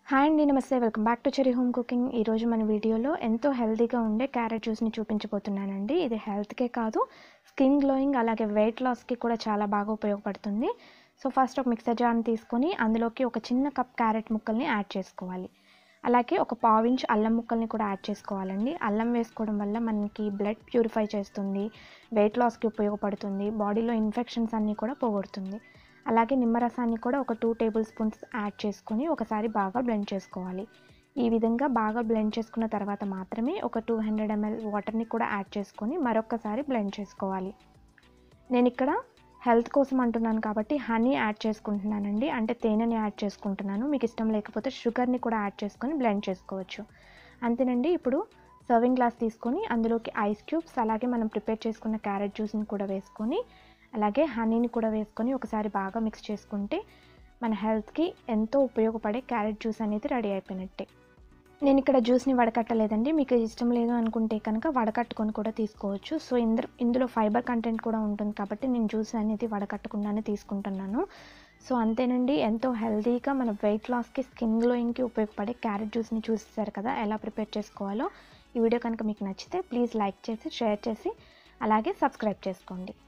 hi అండి నమస్తే welcome back to cherry home cooking ఈరోజు మన వీడియోలో ఎంతో హెల్తీగా ఉండే క్యారెట్ జ్యూస్ని చూపించబోతున్నానండి ఇది హెల్త్కే కాదు స్కిన్ గ్లోయింగ్ అలాగే వెయిట్ లాస్కి కూడా చాలా బాగా ఉపయోగపడుతుంది సో ఫస్ట్ ఒక మిక్సర్ జార్ని తీసుకొని అందులోకి ఒక చిన్న కప్ క్యారెట్ ముక్కల్ని యాడ్ చేసుకోవాలి అలాగే ఒక పావించ్ అల్లం ముక్కల్ని కూడా యాడ్ చేసుకోవాలండి అల్లం వేసుకోవడం వల్ల మనకి బ్లడ్ ప్యూరిఫై చేస్తుంది వెయిట్ లాస్కి ఉపయోగపడుతుంది బాడీలో ఇన్ఫెక్షన్స్ అన్నీ కూడా పోగొడుతుంది అలాగే నిమ్మరసాన్ని కూడా ఒక టూ టేబుల్ స్పూన్స్ యాడ్ చేసుకొని ఒకసారి బాగా బ్లెండ్ చేసుకోవాలి ఈ విధంగా బాగా బ్లెండ్ చేసుకున్న తర్వాత మాత్రమే ఒక టూ హండ్రెడ్ ఎంఎల్ వాటర్ని కూడా యాడ్ చేసుకొని మరొకసారి బ్లెండ్ చేసుకోవాలి నేను ఇక్కడ హెల్త్ కోసం అంటున్నాను కాబట్టి హనీ యాడ్ చేసుకుంటున్నానండి అంటే తేనెని యాడ్ చేసుకుంటున్నాను మీకు ఇష్టం లేకపోతే షుగర్ని కూడా యాడ్ చేసుకొని బ్లెండ్ చేసుకోవచ్చు అంతేనండి ఇప్పుడు సర్వింగ్ గ్లాస్ తీసుకొని అందులోకి ఐస్ క్యూబ్స్ అలాగే మనం ప్రిపేర్ చేసుకున్న క్యారెట్ జ్యూస్ని కూడా వేసుకొని అలాగే హనీని కూడా వేసుకొని ఒకసారి బాగా మిక్స్ చేసుకుంటే మన హెల్త్కి ఎంతో ఉపయోగపడే క్యారెట్ జ్యూస్ అనేది రెడీ అయిపోయినట్టే నేను ఇక్కడ జ్యూస్ని వడకట్టలేదండి మీకు ఇష్టం లేదు అనుకుంటే కనుక వడకట్టుకొని కూడా తీసుకోవచ్చు సో ఇందులో ఇందులో ఫైబర్ కంటెంట్ కూడా ఉంటుంది కాబట్టి నేను జ్యూస్ అనేది వడకట్టకుండానే తీసుకుంటున్నాను సో అంతేనండి ఎంతో హెల్తీగా మన వెయిట్ లాస్కి స్కిన్ గ్లోయింగ్కి ఉపయోగపడే క్యారెట్ జ్యూస్ని చూసేసారు కదా ఎలా ప్రిపేర్ చేసుకోవాలో ఈ వీడియో కనుక మీకు నచ్చితే ప్లీజ్ లైక్ చేసి షేర్ చేసి అలాగే సబ్స్క్రైబ్ చేసుకోండి